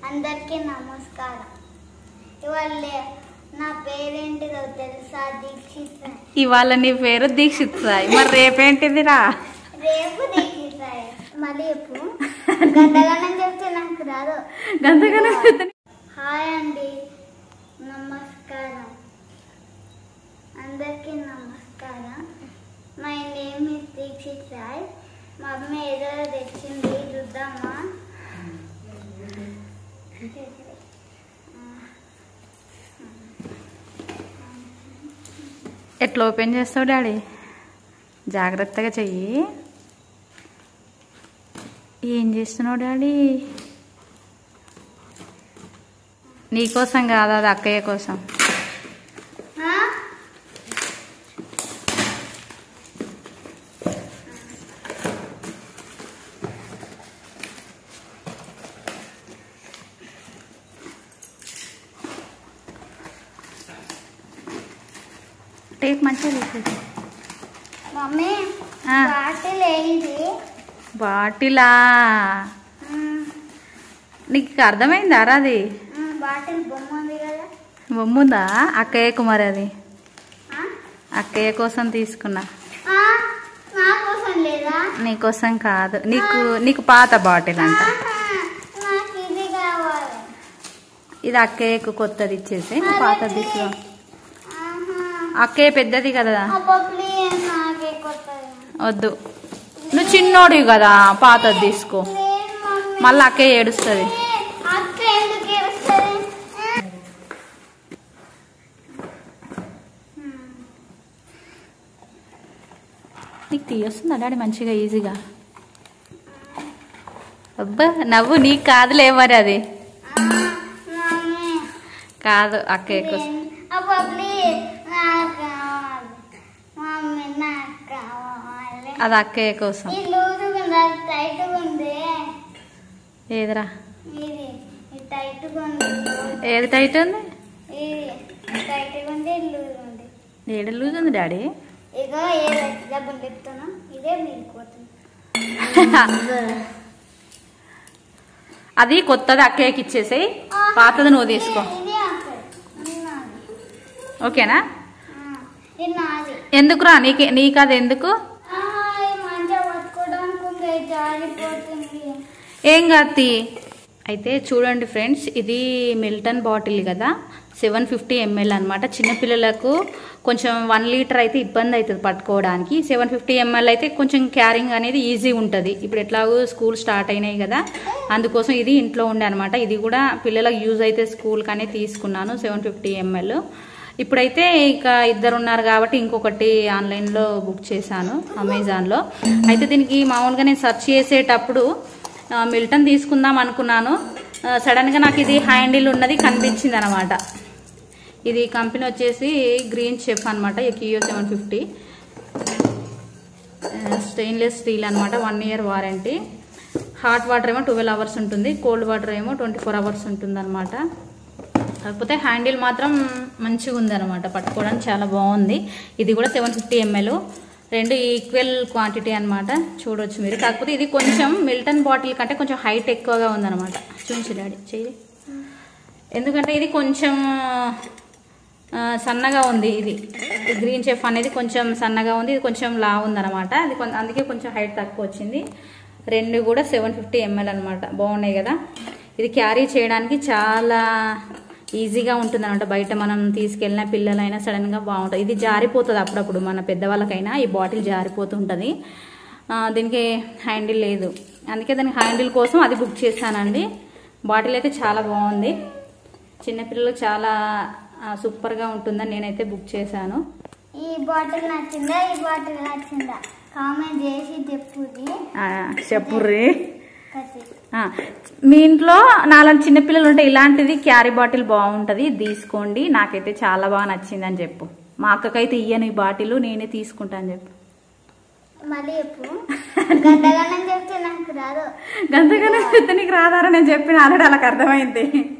అందరికీ నమస్కారం ఇవాళ నా పేరేంటిదో తెలుసా దీక్షిత్ రాయ్. ఇవాళ నీ పేరు దీక్షిత్ సాయి మరి రేపేంటిదిరా రేపు దీక్షిత్ రాయ్. మళ్ళీ ఎప్పుడు గంటగణం చెప్తే నాకు రాదు గంతగానే హాయ్ అండి నమస్కారం అందరికీ నమస్కారం my name is Dikshit Rai మా అమ్మ ఏదో తెచ్చింది చూద్దామా ఎట్లా ఓపెన్ చేస్తావు డాడీ జాగ్రత్తగా చెయ్యి ఏం చేస్తున్నావు డాడీ నీకోసం కాదు అది అక్కయ్య కోసం ఆ? టేప్ మంచిగా తీసేది మమ్మీ ఆ. బాటిల్ ఏంటి బాటిలా నీకు అర్థమైందా రా అది బాటిల్ బొమ్మ ఉంది కదా బొమ్ముందా అక్కయ్యకు మరి అది ఆ? అక్కయ్య కోసం తీసుకున్నా ఆ, నా కోసం లేదా నీకోసం కాదు నీకు నీకు పాత బాటిల్ అంట ఆహా, నాకు ఇది కావాలి ఇది అక్కయ్యకు కొత్తది ఇచ్చేసి పాతది తీసుకో ఆహా. అక్కయ్య పెద్దది కదా అబ్బా ప్లీజ్ నాకే కొత్తది వద్దు నువ్వు చిన్నోడివి కదా పాతది తీసుకో ప్లీజ్ మమ్మీ మళ్ళీ అక్కయ్య ఏడుస్తుంది అక్క ఎందుకు ఏడుస్తుంది నీకు తీయొస్తుందా డాడీ మంచిగా ఈజీగా అబ్బా నవ్వు నీకు కాదులే మరి అది మమ్మీ కాదు అక్కయ్య కోసం అబ్బా ప్లీజ్ నాకు కావాలి మమ్మీ నాకు కావాలి అది అక్కయ్య కోసం ఈ లూజుగా ఉంది అది టైట్గా ఉంది ఏదిరా ఇది ఇది టైట్గా ఉంది ఏది టైట్ ఉంది ఇది టైట్గా ఉంది ఇది లూజ్ ఉంది ఏడ లూజ్ ఉంది డాడీ ఇగో ఏ డబ్బులు చెప్తాను ఇదే మీరు పోతుంది అది కొత్తది అక్కయ్యకి ఇచ్చేసేయి పాతది నువ్వు తీసుకో ఇది అక్కడ ఇది నాది ఓకేనా ఆ, ఇది నాది ఎందుకురా నీకు నీకు అది ఎందుకు ఆ, ఇది మంచిగా పట్టుకోవడానికి ఉంది జారిపోతుంది ఏం కాదు అయితే చూడండి ఫ్రెండ్స్ ఇది మిల్టన్ బాటిల్ కదా సెవెన్ ఫిఫ్టీ ఎంఎల్ అనమాట చిన్నపిల్లలకు కొంచెం వన్ లీటర్ అయితే ఇబ్బంది అవుతుంది పట్టుకోవడానికి సెవెన్ ఫిఫ్టీ ఎంఎల్ అయితే కొంచెం క్యారింగ్ అనేది ఈజీ ఉంటుంది ఇప్పుడు ఎట్లాగో స్కూల్ స్టార్ట్ అయినాయి కదా అందుకోసం ఇది ఇంట్లో ఉండే అనమాట ఇది కూడా పిల్లలకు యూజ్ అయితే స్కూల్కి అనేది తీసుకున్నాను సెవెన్ ఫిఫ్టీ ఎంఎల్ ఇప్పుడైతే ఇక ఇద్దరు ఉన్నారు కాబట్టి ఇంకొకటి ఆన్లైన్లో బుక్ చేశాను అమెజాన్లో అయితే దీనికి మామూలుగా నేను సెర్చ్ చేసేటప్పుడు ఆ, మిల్టన్ తీసుకుందాం అనుకున్నాను ఆ, సడన్గా నాకు ఇది హ్యాండిల్ ఉన్నది కనిపించింది అనమాట ఇది కంపెనీ వచ్చేసి గ్రీన్ చెఫ్ అనమాట కియో సెవెన్ ఫిఫ్టీ స్టెయిన్లెస్ స్టీల్ అనమాట one year warranty hot water ఏమో ట్వెల్వ్ అవర్స్ ఉంటుంది కోల్డ్ వాటర్ ఏమో ట్వంటీ ఫోర్ అవర్స్ ఉంటుంది అనమాట కాకపోతే హ్యాండిల్ మాత్రం మంచిగా ఉంది అనమాట పట్టుకోవడానికి చాలా బాగుంది ఇది కూడా సెవెన్ ఫిఫ్టీ ఎంఎల్ రెండు ఈక్వల్ క్వాంటిటీ అనమాట చూడొచ్చు మీరు కాకపోతే ఇది కొంచెం మిల్టన్ బాటిల్ కంటే కొంచెం హైట్ ఎక్కువగా ఉందన్నమాట చూసి డాడీ చెయ్యి ఎందుకంటే ఇది కొంచెం ఆ, సన్నగా ఉంది ఇది ఈ గ్రీన్ చెఫ్ అనేది కొంచెం సన్నగా ఉంది ఇది కొంచెం లా ఉందన్నమాట అది కొం- అందుకే కొంచెం హైట్ తక్కువ వచ్చింది రెండు కూడా సెవెన్ ఫిఫ్టీ ఎంఎల్ అనమాట బాగున్నాయి కదా ఇది క్యారీ చేయడానికి చాలా ఈజీగా ఉంటుంది అనమాట బయట మనం తీసుకెళ్ళిన పిల్లలైనా సడన్గా బాగుంటుంది ఇది జారిపోతుంది అప్పుడప్పుడు మన పెద్దవాళ్ళకైనా ఈ బాటిల్ జారిపోతుంటుంది ఆ, దీనికి హ్యాండిల్ లేదు అందుకే దానికి హ్యాండిల్ కోసం అది బుక్ చేశానండి బాటిల్ అయితే చాలా బాగుంది చిన్నపిల్లలకు చాలా ఆ, సూపర్గా ఉంటుందని నేనైతే బుక్ చేశాను ఈ బాటిల్ నచ్చిందా ఈ బాటిల్ నచ్చిందా కామెంట్ చేసి చెప్పుది ఆ, చెప్పుర్రి కసి ఆ, మీ ఇంట్లో నాలుగు చిన్నపిల్లలు ఉంటే ఇలాంటిది క్యారీ బాటిల్ బాగుంటుంది ఇది తీసుకోండి నాకైతే చాలా బాగా నచ్చింది అని చెప్పు మా అక్కకైతే ఇయ్యను ఈ బాటిల్ నేనే తీసుకుంటా అని చెప్పు మళ్ళీ చెప్పు గంటగణం చెప్తే నాకు రాదు గంతగానే చెప్తే నీకు రాదారా నేను చెప్పిన ఆల్రెడీ వాళ్ళకి అర్థమైంది